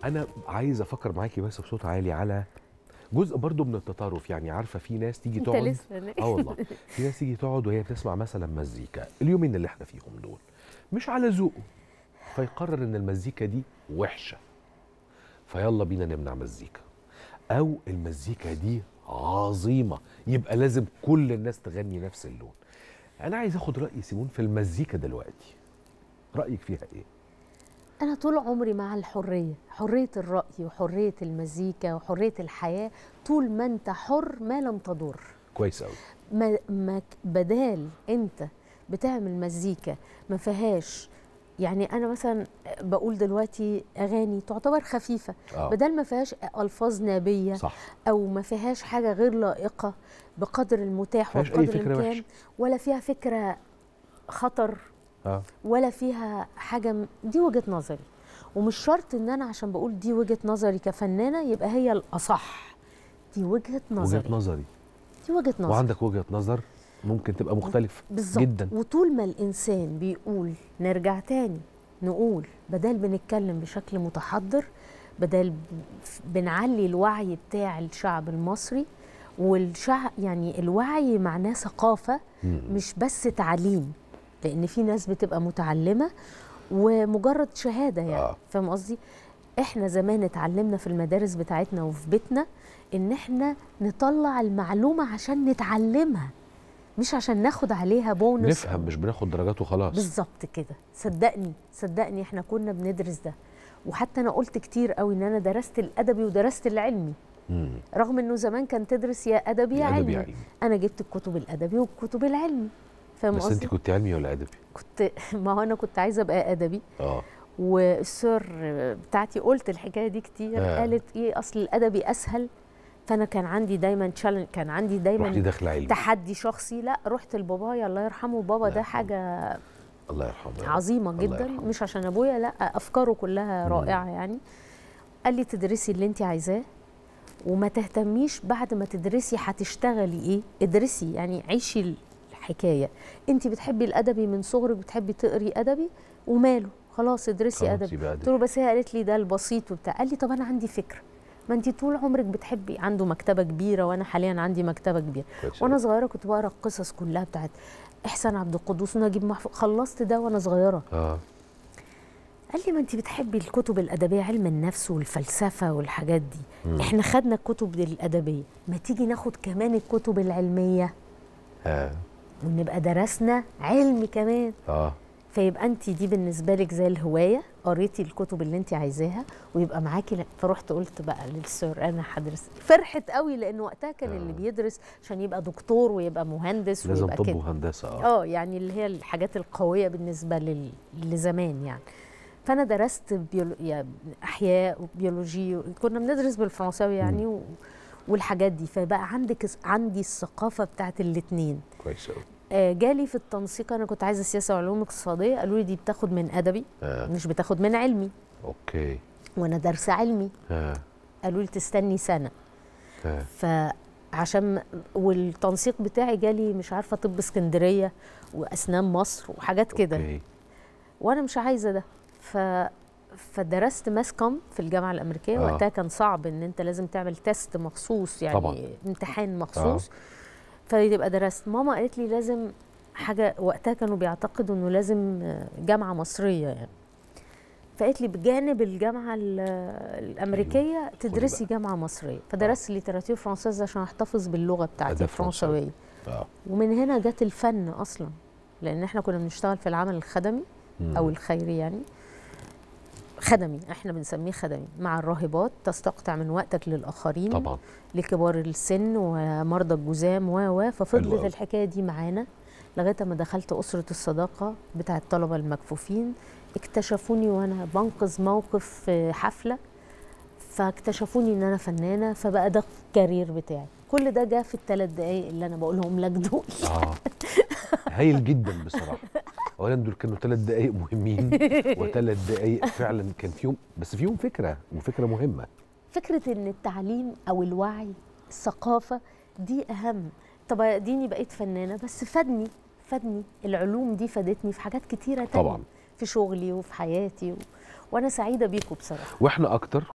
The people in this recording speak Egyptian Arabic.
انا عايز افكر معاكي بس بصوت عالي على جزء برضو من التطرف يعني عارفه في ناس تيجي انت تقعد لسه اه والله في ناس تيجي تقعد وهي بتسمع مثلا مزيكا اليومين اللي احنا فيهم دول مش على ذوقه فيقرر ان المزيكا دي وحشه فيلا بينا نمنع مزيكا او المزيكا دي عظيمه يبقى لازم كل الناس تغني نفس اللون انا عايز اخد راي سيمون في المزيكا دلوقتي رايك فيها ايه أنا طول عمري مع الحرية حرية الرأي وحرية المزيكا وحرية الحياة طول ما أنت حر ما لم تضر كويس قوي ما ما ك- بدال أنت بتعمل مزيكا ما فيهاش يعني أنا مثلا بقول دلوقتي أغاني تعتبر خفيفة اه بدل ما فيهاش ألفاظ نابية صح أو ما فيهاش حاجة غير لائقة بقدر المتاح فيهاش أي وبقدر فكرة الإمكان وحشة. ولا فيها فكرة خطر اه ولا فيها حاجه م- دي وجهه نظري ومش شرط ان انا عشان بقول دي وجهه نظري كفنانه يبقى هي الاصح دي وجهه نظري وجهه نظري دي وجهه نظري وعندك وجهه نظر ممكن تبقى مختلفه بالظبط جدا وطول ما الانسان بيقول نرجع تاني نقول بدل بنتكلم بشكل متحضر بدل ب- بنعلي الوعي بتاع الشعب المصري والشعب يعني الوعي معناه ثقافه مم. مش بس تعليم لان في ناس بتبقى متعلمه ومجرد شهاده يعني آه. آه. فاهم قصدي احنا زمان اتعلمنا في المدارس بتاعتنا وفي بيتنا ان احنا نطلع المعلومه عشان نتعلمها مش عشان ناخد عليها بونص نفهم مش بناخد درجات وخلاص بالظبط كده صدقني صدقني احنا كنا بندرس ده وحتى انا قلت كتير قوي ان انا درست الادبي ودرست العلمي مم. رغم انه زمان كان تدرس يا ادبي يا يا أدبي علمي يا علمي. انا جبت الكتب الادبي والكتب العلمي فاهم بس انت قصدي كنت علمي ولا ادبي كنت ما هو انا كنت عايزه ابقى ادبي اه والسر بتاعتي قلت الحكايه دي كتير آه. قالت ايه اصل الادبي اسهل فانا كان عندي دايما تشالنج كان عندي رحتي دايما داخله علمي تحدي شخصي لا رحت لبابايا الله يرحمه بابا الله ده يرحمه. حاجه الله يرحمه يا رب. عظيمه الله جدا يرحمه. مش عشان ابويا لا افكاره كلها مم. رائعه يعني قال لي تدرسي اللي انت عايزاه وما تهتميش بعد ما تدرسي هتشتغلي ايه ادرسي يعني عيشي الحكايه انت بتحبي الادبي من صغرك بتحبي تقري ادبي وماله خلاص ادرسي خلاص ادبي يبقى قلت أدبي. له بس هي قالت لي ده البسيط وبتاع قال لي طب انا عندي فكره ما انت طول عمرك بتحبي عنده مكتبه كبيره وانا حاليا عندي مكتبه كبيره كويس وانا أوي. صغيره كنت بقرا القصص كلها بتاعت احسان عبد القدوس ونجيب محفوظ خلصت ده وانا صغيره اه قال لي ما انت بتحبي الكتب الادبيه علم النفس والفلسفه والحاجات دي مم. احنا خدنا الكتب الادبيه ما تيجي ناخد كمان الكتب العلميه اه ونبقى درسنا علم كمان اه فيبقى انت دي بالنسبه لك زي الهوايه قريتي الكتب اللي انت عايزاها ويبقى معاكي ل- فرحت قلت بقى للسور انا هدرس فرحت قوي لان وقتها كان آه. اللي بيدرس عشان يبقى دكتور ويبقى مهندس لازم ويبقى طب كده وهندسه اه اه يعني اللي هي الحاجات القويه بالنسبه لل... لزمان يعني فانا درست بيولو... يعني احياء وبيولوجي كنا بندرس بالفرنساوي يعني و... والحاجات دي فبقى عندك عندي الثقافه بتاعت الاثنين كويس قوي آه، جالي في التنسيق انا كنت عايزه سياسه وعلوم اقتصاديه قالوا لي دي بتاخد من ادبي اه مش بتاخد من علمي اوكي وانا دارسه علمي اه قالوا لي تستني سنه اه فعشان والتنسيق بتاعي جالي مش عارفه طب اسكندريه واسنان مصر وحاجات كده اوكي وانا مش عايزه ده ف فدرست ماس كوم في الجامعه الامريكيه آه. آه. وقتها كان صعب ان انت لازم تعمل تيست مخصوص يعني طبعاً. امتحان مخصوص آه. فيبقى درست ماما قالت لي لازم حاجه وقتها كانوا بيعتقدوا انه لازم آه، جامعه مصريه يعني فقالت لي بجانب الجامعه ال- الامريكيه تدرسي جامعه مصريه فدرست ليتراتير فرانسيز عشان احتفظ باللغه بتاعتي أداب فرنساوي. الفرنسويه اه ومن هنا جت الفن اصلا لان احنا كنا بنشتغل في العمل الخدمي مم. او الخيري يعني خدمي احنا بنسميه خدمي مع الراهبات تستقطع من وقتك للاخرين طبعا لكبار السن ومرضى الجذام و و حلو ففضلت أوي. الحكايه دي معانا لغايه ما دخلت اسره الصداقه بتاع الطلبه المكفوفين اكتشفوني وانا بنقذ موقف في حفله فاكتشفوني ان انا فنانه فبقى ده الكارير بتاعي كل ده جه في الثلاث دقايق اللي انا بقولهم لك دول اه هايل جدا بصراحه اولا دول كانوا ثلاث دقائق مهمين وثلاث دقائق فعلا كان فيهم بس فيهم فكره وفكره مهمه فكره ان التعليم او الوعي الثقافه دي اهم طب اديني بقيت فنانه بس فادني فادني العلوم دي فادتني في حاجات كتيره تانية طبعاً. في شغلي وفي حياتي و... وانا سعيده بيكم بصراحه واحنا اكتر